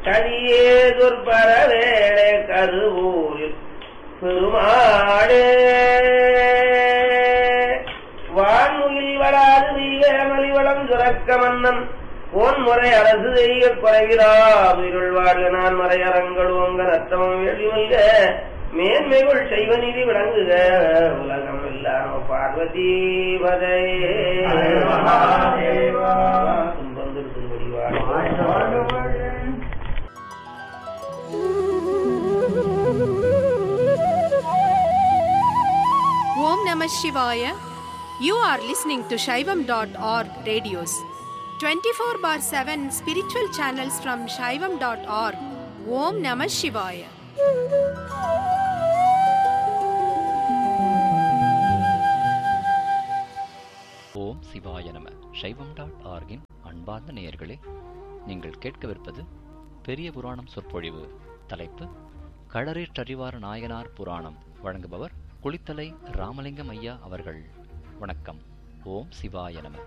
கதியே துர்பரவேளே கருவூரில் பெருமாடே வான்முகில் வராது வீக மலிவளம் சுரக்க மன்னன் போன்முறை அரசு செய்ய குறைகிறாருள் வாழ்க நான் மறையரங்கள் ஓங்க நத்தமம் வெளிமல்க மேன்மைகள் செய்வ நிதி விளங்குக உலகம் இல்லாம பார்வதி பதையே துன்பம் திருத்தும்படி வாழ்க Om Namah Shivaya. You are listening to Shaivam.org radios. 24 bar 7 spiritual channels from Shaivam.org. Om Namah Shivaya. ஓம் சிவாய நம சைவம் டாட் ஆர்கின் அன்பார்ந்த நேயர்களே நீங்கள் கேட்கவிருப்பது பெரிய புராணம் சொற்பொழிவு தலைப்பு களரேற்றறிவார நாயனார் புராணம் வழங்குபவர் குளித்தலை ராமலிங்கம் ஐயா அவர்கள் வணக்கம் ஓம் சிவாய நம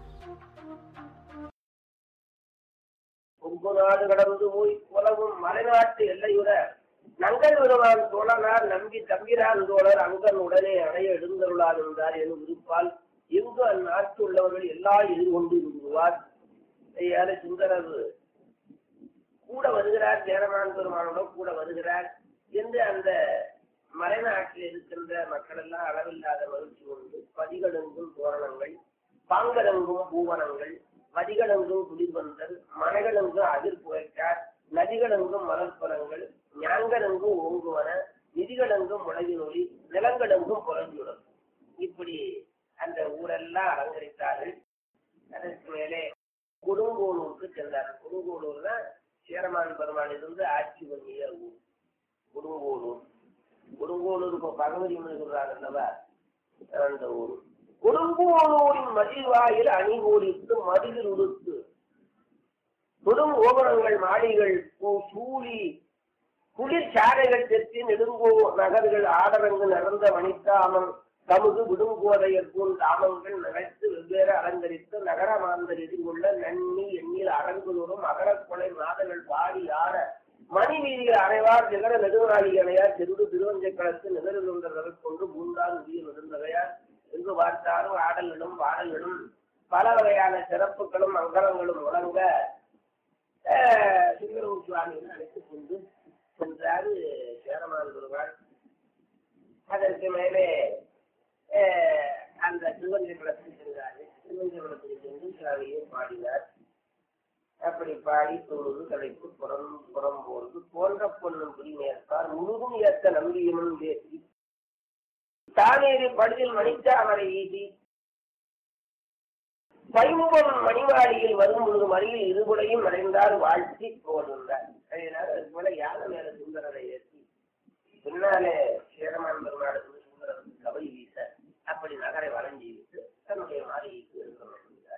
கொங்கு நாடு கடந்து போய் உலகும் மலைநாட்டு எல்லையுற நங்கல் வருவான் தோழனார் நம்பி தம்பிரான் தோழர் அங்கன் உடனே அணைய எழுந்தருளார் என்றார் எனும் விருப்பால் எங்கு அந்நாட்டு உள்ளவர்கள் எல்லா எதிர்கொண்டு விடுவார் யாரு சுந்தரர் கூட வருகிறார் சேரமான் பெருமானோட கூட வருகிறார் என்று அந்த மலைநாட்டில் இருக்கின்ற மக்கள் எல்லாம் அளவில்லாத மகிழ்ச்சி கொண்டு பதிகளெங்கும் தோரணங்கள் பாங்கலெங்கும் பூவனங்கள் மதிகளெங்கும் குளிர்வந்தல் மனைகளெங்கும் அதிர் புகைக்கார் நதிகளெங்கும் மலர்பலங்கள் ஞாங்கலெங்கும் ஓங்குவன நிதிகளெங்கும் முளைவினொலி நிலங்களெங்கும் புலஞ்சுடன் இப்படி அந்த ஊரெல்லாம் அலங்கரித்தார்கள் அதற்கு மேலே கொடுங்கோளூருக்கு சென்றார்கள் கொடுங்கோளூர் தான் சேரமான் பெருமாள் இருந்து ஆட்சி பண்ணிய ஊர் கொடுங்கோளூர் கொடுங்கோளூர் இப்போ பகவதி சொல்றாங்க அல்லவா அந்த ஊர் கொடுங்கோளூரின் மதிவாயில் அணிகோலித்து மதிலில் உடுத்து தொடும் ஓபனங்கள் மாடிகள் பூ- சூழி குளிர் சாலைகள் தெற்றி நெடுங்கோ நகர்கள் ஆடரங்கு நடந்த வனித்தாமம் தமுது விடுங்கோதையற்கும் தாமங்கள் நினைத்து வெவ்வேறு அலங்கரித்து நகர மாந்தர் எதிர்கொள்ள நன்னி எண்ணில் அரங்குதோறும் அகரக்கொலை மாதங்கள் பாடி ஆட மணி வீதிகள் அனைவார் நிகர நெடுநாளி அணையார் திருடு திருவஞ்சக்களத்து நிகழ்ந்தவர்கள் கொண்டு மூன்றாம் உயிர் நெடுந்தவையார் எங்கு பார்த்தாலும் ஆடல்களும் பாடல்களும் பல வகையான சிறப்புகளும் மங்களங்களும் முழங்க சிங்கரவு சுவாமிகள் அழைத்துக் கொண்டு சென்றாரு சேரமான் பெருமாள் அதற்கு மேலே அஹ், அந்த திருவஞ்சகுலத்துக்கு சென்றாரு திருவஞ்சகுலத்துக்கு சென்று சாமியை பாடினார் அப்படி பாடி தொழுது தலைப்பு புறம் புறம் போர்ந்து போன்ற பொண்ணும் குடிமேற்பார் முழுதும் ஏத்த நம்பியமும் பேசி தானேறி படுதில் மணித்தாமரை ஈட்டி பைம்பொன் மணிவாடியில் வரும் பொழுது மறியில் இருபுடையும் மறைந்தார் வாழ்த்தி போகின்றார் அதனால அதுக்கு மேல யானை மேல சுந்தரரை ஏற்றி பின்னாலே சேரமான் பெருமாளுக்கு சுந்தரருக்கு கபடி வீச அப்படி நகரை வளைஞ்சி விட்டு தன்னுடைய மாளிகைக்கு இருக்கிறார்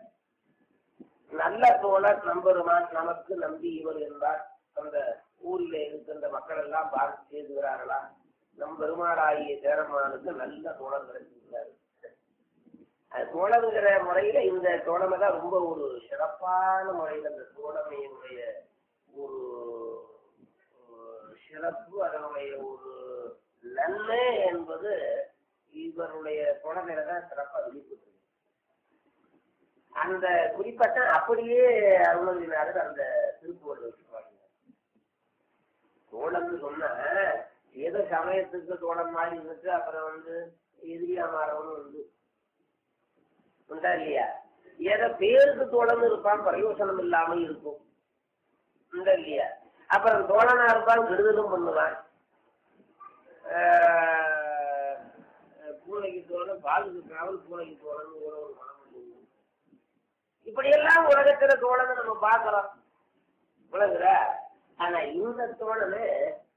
நல்ல தோழர் நம்பெருமான் நமக்கு நம்பி இவர் என்பார் அந்த ஊரிலே இருக்கின்ற மக்கள் எல்லாம் பார்த்து செய்துகிறார்களா நம் பெருமாளாகிய சேரமானுக்கு நல்ல தோழர் கிடைச்சிருக்கிறார் அது தோழமைங்கிற முறையில இந்த தோழமை தான் ரொம்ப ஒரு சிறப்பான முறையில் அந்த தோழமையினுடைய ஒரு ஒரு சிறப்பு அதனுடைய ஒரு நன்மை என்பது இவருடைய தோழமையில தான் சிறப்பா வெளிப்பட்டு அந்த குறிப்பட்ட அப்படியே அருணகிரிநாதர் அந்த திருப்புவர்கள் வச்சுப்பாங்க தோழம்னு சொன்னா ஏதோ சமயத்துக்கு தோழம் மாதிரி இருந்துட்டு அப்புறம் வந்து எதிரியா மாறவனும் வந்து உண்டா இல்லையா ஏதோ பேருக்கு தோழன் இருப்பான் பிரயோசனம் இல்லாம இருக்கும் உண்டா இல்லையா அப்புறம் தோழனா இருப்பான் கெடுதலும் பண்ணுவான் ஆஹ் பூனைக்கு தோழன் பாலுக்கு காவல் பூனைக்கு தோழன் ஒரு ஒரு மனம் உண்டு. இப்படியெல்லாம் உலகத்துல தோழனை நம்ம பார்க்கிறோம் உலகுற ஆனா இந்த தோழனு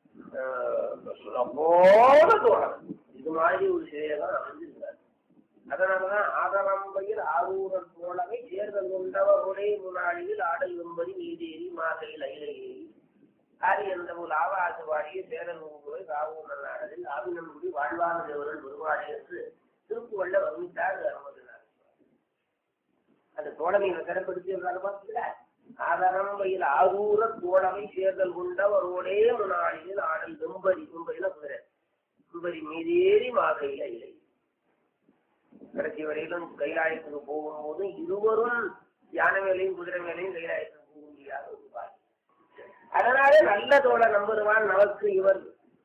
சிறப்போட தோழன் இது மாதிரி ஒரு சிலையெல்லாம் அமைஞ்சிருக்காரு அதனாலதான் ஆதரம்பையில் ஆரூரர் போலவை தேர்தல் கொண்டவருடைய முன்னாடியில் ஆடல் வெம்பதி நீதேறி மாதையில் அயிலை ஏறி ஆரி என்ற ஒரு ஆவாச வாடிய சேரன் ஊரை ராவூர் நாடலில் ஆவினன்குடி வாழ்வான தேவரன் பெருமாடி என்று திருப்புவள்ள வர்ணித்தார் அருமதினார் அந்த தோழமையை சிறப்படுத்தி இருக்காரு பார்த்தீங்களா ஆதரம்பையில் ஆரூர தோழமை சேர்தல் கொண்டவரோடே முன்னாளில் ஆடல் வெம்பரி வெம்பரில குதிரை வெம்பரி மீதேறி மாகையில இல்லை கடைசி வரையிலும் கைலாயத்துக்கு போகும்போது இருவரும் யானை மேலையும் குதிரை மேலையும் கைலாயத்துக்கு போக முடியாத ஒரு பாய் அதனாலே நல்ல தோழ நம்புவான் நமக்கு இவர்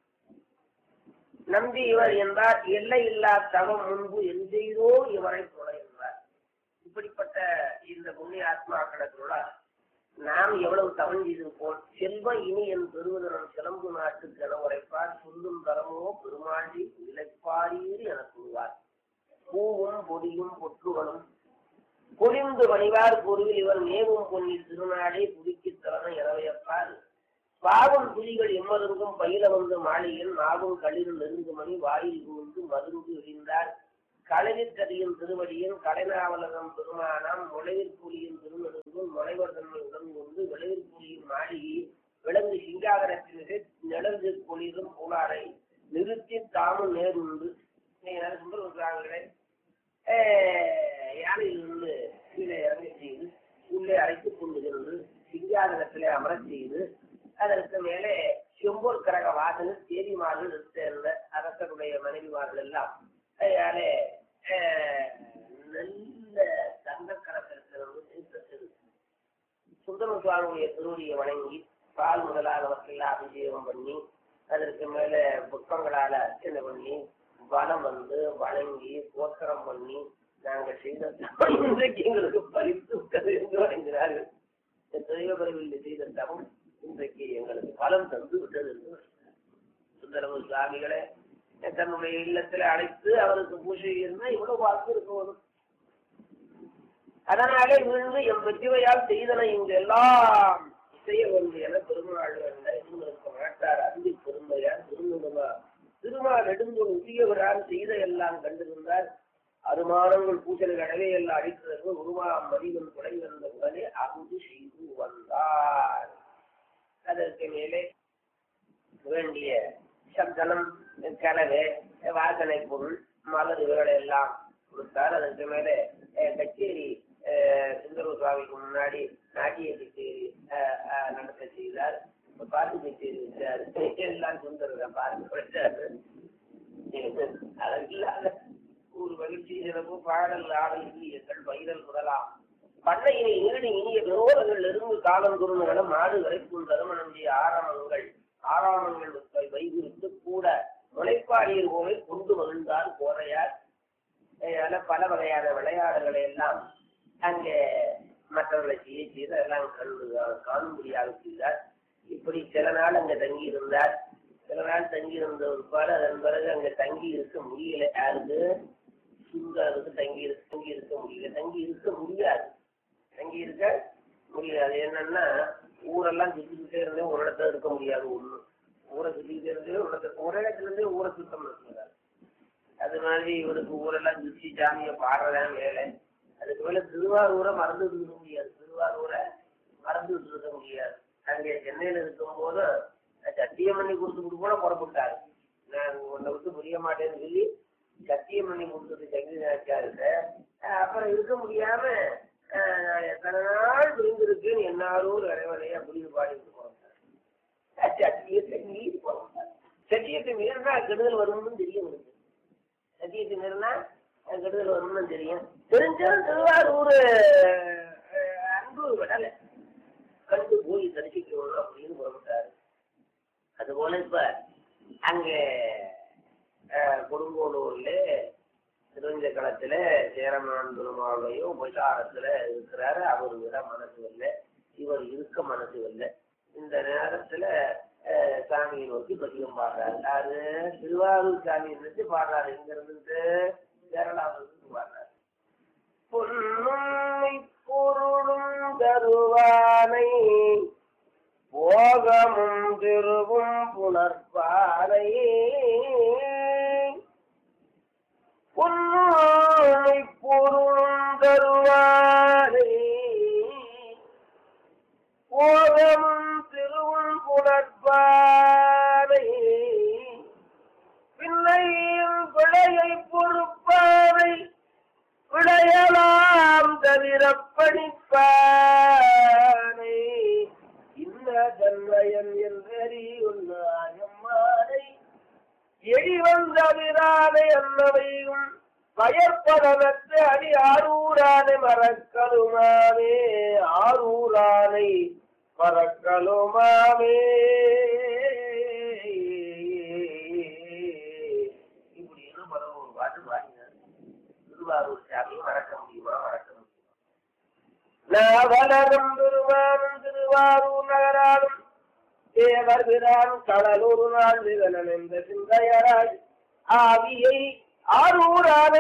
நம்பி இவர் என்றார் எல்லை இல்லா தவம் முன்பு எந்தெய்தோ இவரை தொட என்றார் இப்படிப்பட்ட இந்த புண்ணிய ஆத்மாக்களோட நாம் எவ்வளவு தவம் செய்திருப்போம் செல்வம் இனி என் பெறுவதனம் சிலம்பு நாட்டு கனவுரைப்பார் சொல்லும் தரமோ பெருமாண்டி இழைப்பாரீர் என கூறுவார் பூவும் பொடியும் பொற்றுகளும் பொழிந்து பணிவார் பொருவில் இவர் மேவும் பொன்னி திருநாளே புதுக்கி தரணும் எனவையப்பார் பாவம் புலிகள் எம்மருங்கும் பயில வந்து மாளிகையில் நாவும் களிர் நெருங்கு மணி வாயில் புகுந்து மருந்து எறிந்தார் களவில் கதியின் திருவடியின் கலைநாவலகம் பெருமானாம் நுழைவில் புலியின் திருநெடுங்கும் நுழைவர் தன்மை உடன் கொண்டு விளைவில் புலியின் மாளிகை விலங்கு சிங்காகரத்திற்கு நிழந்து பொழிலும் புலாரை நிறுத்தி தாமும் நேருண்டு சுந்தரங்களே யானையிலிருந்து கீழே இறங்கி செய்து உள்ளே அழைத்துக் கொண்டு சென்று சிங்காதனத்திலே அமரச் செய்து அதற்கு மேலே செம்பூர் கரக வாசலில் தேவிமார்கள் சேர்ந்த அரசருடைய மனைவிமார்கள் எல்லாம் அதனாலே நல்ல தங்க கரத்திற்கு சுந்தர சுவாமியுடைய திருவடியை வணங்கி பால் முதலானவற்றையெல்லாம் அபிஷேகம் பண்ணி அதற்கு மேல புஷ்பங்களால அர்ச்சனை பண்ணி வனம் வந்து வணங்கி கோத்திரம் பண்ணி நாங்க செய்த இன்றைக்கு எங்களுக்கு பறித்து விட்டது என்று வணங்கினார்கள் தெய்வபரவில் செய்த தவம் இன்றைக்கு எங்களுக்கு பலம் தந்து விட்டது என்று சுந்தரமு சுவாமிகளை தன்னுடைய இல்லத்துல அழைத்து அவருக்கு பூஜை இருந்தால் இவ்வளவு வாக்கு இருக்கணும் அதனாலே விழுந்து எம் வெற்றிவையால் செய்தன இங்கு எல்லாம் செய்ய வேண்டும் என பெருமாள் இருந்திருக்க மாட்டார் அன்பு பெருமையார் திருமணமா திருமா நெடுந்தோடு உரியவரால் செய்த எல்லாம் கண்டிருந்தார் அருமானங்கள் பூஜனை கடவே எல்லாம் அடிக்கிறது உருவா மதிவன் துணை வந்த உடனே அங்கு செய்து வந்தார் அதற்கு மேலே வேண்டிய சப்தனம் கலவை வாசனை பொருள் மலர் இவர்களை எல்லாம் கொடுத்தார் அதற்கு மேலே கச்சேரி சுந்தர சுவாமிக்கு முன்னாடி நாட்டிய கச்சேரி நடத்த செய்தார் பாட்டு கச்சேரி வச்சார் எல்லாம் சுந்தர பாட்டு வச்சாரு அதற்கில்லாத ஒரு மகிழ்ச்சி சிறப்பு பாடல் ஆடல் இனியங்கள் பயிரல் முதலாம் பண்ணையினை நீடி இனிய விரோதங்கள் இருந்து காலம் குருணுகளும் மாடு வரைக்கும் தருமணஞ்சிய ஆரமங்கள் ஆறாமங்கள் வைகுறித்து கூட முளைப்பாடியர் போல கொண்டு மகிழ்ந்தார் கோரையார் அதனால பல வகையான விளையாடுகளை எல்லாம் அங்கே மற்றவர்களை செய்ய செய்து அதெல்லாம் கண்டு காணும்படியாக செய்தார் இப்படி சில நாள் அங்க தங்கி இருந்தார் சில நாள் தங்கி இருந்த ஒருபாடு அதன் பிறகு அங்க தங்கி இருக்க முடியல யாருக்கு சுந்தாருக்கு தங்கி இருக்க தங்கி இருக்க முடியல தங்கி இருக்க முடியாது தங்கி இருக்க முடியாது என்னன்னா ஊரெல்லாம் சுத்திக்கிட்டே இருந்தே ஒரு இடத்துல இருக்க முடியாது ஒண்ணு ஊரை சுத்திக்கிட்டே இருந்தே ஒரு இடத்துல ஒரு இடத்துல இருந்தே ஊரை சுத்தம் இருக்கிறார் அது மாதிரி இவருக்கு ஊரெல்லாம் சுத்தி சாமியை பாடுறதான் வேலை அதுக்கு மேல திருவாரூரை மறந்துட்டு இருக்க முடியாது திருவாரூரை மறந்துட்டு இருக்க முடியாது அங்கே சென்னையில இருக்கும் போது சத்தியம் பண்ணி கொடுத்துட்டு கூட புறப்பட்டாரு நான் உன்னை விட்டு புரிய மாட்டேன்னு சொல்லி சத்தியம் பண்ணி கொடுத்துட்டு சங்கீதாச்சாருக்க அப்புறம் இருக்க முடியாம எத்தனை நாள் விழுந்திருக்குன்னு என்னாரும் இறைவனையா புரிவு பாடிட்டு போறாங்க சத்தியத்தை மீறி போறாங்க சத்தியத்தை மீறினா கெடுதல் வரும்னு தெரியும் உங்களுக்கு சத்தியத்தை மீறினா கெடுதல் வரும்னு தெரியும் தெரிஞ்சும் திருவாரூர் அன்பு விடலை கண்டு போய் தரிசிக்கணும் அப்படின்னு புறப்பட்டாரு அதுபோல இப்ப அங்க கொடுங்கோலூர்ல திருவஞ்ச களத்துல சேரமான் பெருமாளையும் உபசாரத்துல இருக்கிறாரு அவரு விட மனசு வரல இவர் இருக்க மனசு வரல இந்த நேரத்துல சாமியை நோக்கி பதிகம் பாடுறாரு அது திருவாரூர் சாமியை நினைச்சு பாடுறாரு இங்க இருந்துட்டு கேரளாவில் இருந்து பாடுறாரு பொன்னும் பொருளும் தருவானை போகமும் திருவும் புணர்பானை பொன்னுமை பொருளும் தருவானை போகமும் திருவும் புணர்பானை பின்னையும் பிழையை பொறுப்பானை விளையலாம் தவிர படிப்பானை தன்மயன் என்றறி உன்னாயம்மானை எடி வந்தவிரானை அன்னவையும் பயற்படலற்ற அடி ஆரூரானை மறக்கலுமாவே ஆரூரானை மறக்கலுமாவே இப்படின்னு பல ஒரு பாட்டு பாடினார் திருவாரூர் சாமி மறக்க முடியுமா மறக்க முடியுமா நாவலரும் திருவாரும் திருவாரூர் நகராலும் தேவர் பிரான் கடலூர் நாள் விகனன் என்ற சிந்தையராய் ஆவியை ஆரூரானை